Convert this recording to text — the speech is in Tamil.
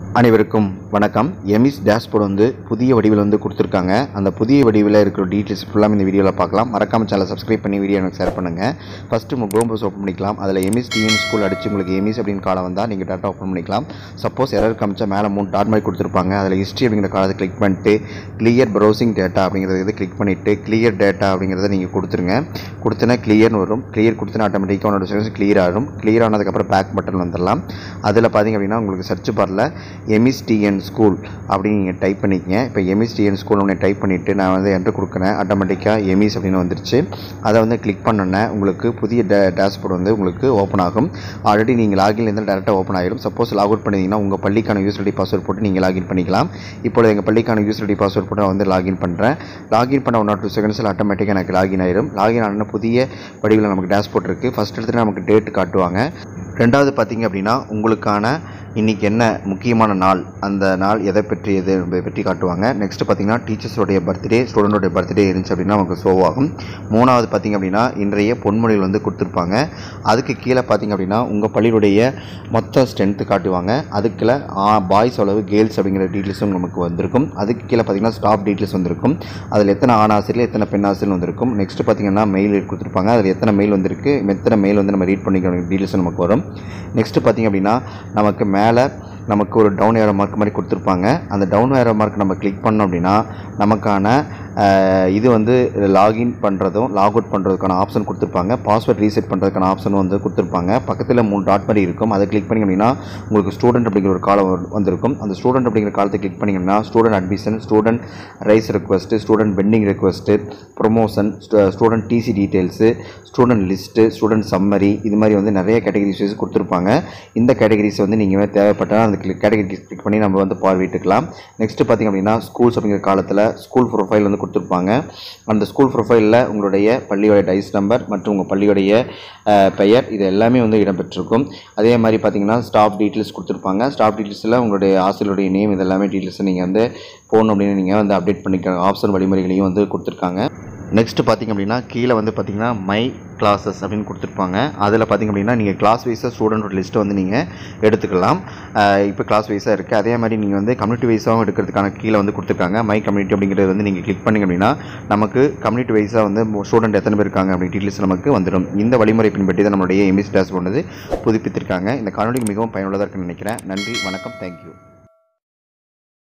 அனைவருக்கும் வணக்கம் எமிஸ் டேஷ்போர்டு வந்து புதிய வடிவில் வந்து கொடுத்துருக்காங்க அந்த புதிய வடிவில் இருக்கிற டீட்டெயில்ஸ் ஃபுல்லாக இந்த வீடியோவில் பார்க்கலாம் மறக்காம சேனல் சப்ஸ்கிரைப் பண்ணி வீடியோ எனக்கு ஷேர் பண்ணுங்கள் ஃபஸ்ட்டு உங்கள் க்ரோம் ப்ரௌசர் ஓப்பன் பண்ணிக்கலாம் அதில் எமிஸ் டிஎம் ஸ்கூல் அடிச்சு உங்களுக்கு எமிஸ் அப்படின்னு காலம் வந்தால் நீங்கள் டேட்டா ஓப்பன் பண்ணிக்கலாம் சப்போஸ் எரர் காமிச்சா மேலே மூணு டாட் மாதிரி கொடுத்துருப்பாங்க அதில் ஹிஸ்ட்ரி அப்படிங்கிற காலத்தை கிளிக் பண்ணிட்டு கிளியர் ப்ரௌசிங் டேட்டா அப்படிங்கிறத இது கிளிக் பண்ணிவிட்டு கிளியர் டேட்டா அப்படிங்கிறத நீங்கள் கொடுத்துருங்க கொடுத்தனா கிளியர்னு வரும் கிளியர் கொடுத்தனா ஆட்டோமேட்டிக்காக உன்னோட செகண்ட்ஸ் கிளியர் ஆகும் கிளியர் ஆனதுக்கப்புறம் பேக் பட்டன் வந்துடலாம் அதில் பார்த்தீங்க அப்படின்னா உங்களுக்கு சர்ச் பாரில் எமிஸ்டிஎன் ஸ்கூல் அப்படின்னு நீங்கள் டைப் பண்ணிக்கங்க இப்போ எமிஸ்டிஎன் ஸ்கூல் ஒன்று டைப் பண்ணிவிட்டு நான் வந்து என்ட்ரு கொடுக்குறேன் ஆட்டோமேட்டிக்காக எமிஸ் அப்படின்னு வந்துருச்சு அதை வந்து கிளிக் பண்ணோன்னே உங்களுக்கு புதிய டே டேஷ்போர்டு வந்து உங்களுக்கு ஓப்பன் ஆகும் ஆல்ரெடி நீங்கள் லாகின்லேருந்து டேரெக்டாக ஓப்பன் ஆகிடும் சப்போஸ் லாக் அவுட் பண்ணிங்கன்னா உங்கள் பள்ளிக்கான யூசர் ஐடி பாஸ்வேர்ட் போட்டு நீங்கள் லாகின் பண்ணிக்கலாம் இப்போது எங்கள் பள்ளிக்கான யூசர் ஐடி பாஸ்வேர்ட் போட்டு நான் வந்து லாகின் பண்ணுறேன் லாகின் பண்ண ஒன் ஆர் டூ செகண்ட்ஸில் ஆட்டோமேட்டிக்காக எனக்கு லாகின் ஆயிடும் லாகின் ஆன புதிய வடிவில் நமக்கு டேஷ்போர்ட் இருக்குது ஃபஸ்ட் எடுத்துகிட்டு நமக்கு டேட் காட்டுவாங்க ரெண்டாவது பார்த்தீங்க அப்படின்னா உங்களுக்கான இன்றைக்கி என்ன முக்கியமான நாள் அந்த நாள் எதை பற்றியது என்பதை பற்றி காட்டுவாங்க நெக்ஸ்ட் பார்த்தீங்கன்னா டீச்சர்ஸோடைய பர்த்டே ஸ்டூடெண்டோடைய பர்த்டே இருந்துச்சு அப்படின்னா நமக்கு ஷோ ஆகும் மூணாவது பார்த்தீங்க அப்படின்னா இன்றைய பொன்மொழிகள் வந்து கொடுத்துருப்பாங்க அதுக்கு கீழே பார்த்தீங்க அப்படின்னா உங்கள் பள்ளியுடைய மொத்த ஸ்ட்ரென்த்து காட்டுவாங்க அதுக்குள்ள பாய்ஸ் அளவு கேர்ள்ஸ் அப்படிங்கிற டீட்டெயில்ஸும் நமக்கு வந்திருக்கும் அதுக்கு கீழே பார்த்தீங்கன்னா ஸ்டாஃப் டீட்டெயில்ஸ் வந்திருக்கும் அதில் எத்தனை ஆண் ஆசிரியர் எத்தனை பெண் ஆசிரியர் வந்திருக்கும் நெக்ஸ்ட் பார்த்தீங்கன்னா மெயில் கொடுத்துருப்பாங்க அதில் எத்தனை மெயில் வந்திருக்கு எத்தனை மெயில் வந்து நம்ம ரீட் பண்ணிக்கிற டீட்டெயில்ஸ் நமக்கு வரும் நெக்ஸ்ட் பார்த்தீங்க அப்படின்னா நமக்கு மேலே நமக்கு ஒரு டவுன் ஏரோ மார்க் மாதிரி கொடுத்துருப்பாங்க அந்த டவுன் ஏரோ மார்க் நம்ம கிளிக் பண்ணோம் அப்படின்னா நமக்கான அஹ், இது வந்து லாகின் பண்ணுறதும் லாக் அவுட் பண்ணுறதுக்கான ஆப்ஷன் கொடுத்துருப்பாங்க பாஸ்வேர்ட் ரீசெட் பண்ணுறதுக்கான ஆப்ஷனும் வந்து கொடுத்துருப்பாங்க பக்கத்தில் மூணு டாட் மாதிரி இருக்கும் அதை கிளிக் பண்ணிங்க அப்படின்னா உங்களுக்கு ஸ்டூடெண்ட் அப்படிங்கிற ஒரு காலம் வரு- வந்திருக்கும் அந்த ஸ்டூடெண்ட் அப்படிங்கிற காலத்தை கிளிக் பண்ணிங்கன்னா student admission student raise request student pending request promotion student TC details student list student summary இது மாதிரி வந்து நிறைய கேட்டகரிஸ் கொடுத்துருப்பாங்க இந்த கேட்டகரிஸ் வந்து நீங்கள் தேவைப்பட்டால் அந்த கேட்டகரி கிளிக் பண்ணி நம்ம வந்து பார்வையிட்டுக்கலாம் நெக்ஸ்ட்டு பார்த்திங்க அப்படின்னா ஸ்கூல்ஸ் அப்படிங்கிற காலத்தில் ஸ்கூல் ப்ரொஃபைல் வந்து கொடுத்துருப்பாங்க அந்த ஸ்கூல் ப்ரொஃபைலில் உங்களுடைய பள்ளியோட டைஸ் நம்பர் மற்றும் உங்கள் பள்ளியோடைய அஹ், பெயர் இது எல்லாமே வந்து இடம்பெற்றிருக்கும் அதே மாதிரி பார்த்தீங்கன்னா ஸ்டாஃப் டீட்டெயில்ஸ் கொடுத்துருப்பாங்க ஸ்டாஃப் டீட்டெயில்ஸில் உங்களுடைய ஆசிரியருடைய நேம் இது எல்லாமே டீட்டெயில்ஸை நீங்கள் வந்து போகணும் அப்படின்னு நீங்கள் வந்து அப்டேட் பண்ணிக்க ஆப்ஷன் வழிமுறைகளையும் வந்து கொடுத்துருக்காங்க நெக்ஸ்ட்டு பார்த்திங்க அப்படின்னா கீழே வந்து பார்த்திங்கன்னா மை கிளாஸஸ் அப்படின்னு கொடுத்துருப்பாங்க அதில் பார்த்திங்க அப்படின்னா நீங்கள் கிளாஸ் வைஸாக ஸ்டூடெண்ட் லிஸ்ட்டை வந்து நீங்கள் எடுத்துக்கலாம் அஹ் இப்போ கிளாஸ் வைஸாக இருக்குது அதே மாதிரி நீங்கள் வந்து கம்யூனிட்டி வைஸாகவும் எடுக்கிறதுக்கான கீழே வந்து கொடுத்துருக்காங்க மை கம்யூனிட்டி அப்படிங்கிறது வந்து நீங்கள் கிளிக் பண்ணிங்க அப்படின்னா நமக்கு கம்யூனிட்டி வைஸாக வந்து ஸ்டூடெண்ட் எத்தனை பேர் இருக்காங்க அப்படி டீட்டெயில்ஸ் நமக்கு வந்துடும் இந்த வழிமுறை பின்பற்றி தான் நம்மளுடைய எம்எஸ் டேஸ் போனது புதுப்பித்திருக்காங்க இந்த காணொலி மிகவும் பயனுள்ளதாக இருக்குன்னு நினைக்கிறேன் நன்றி வணக்கம் தேங்க்யூ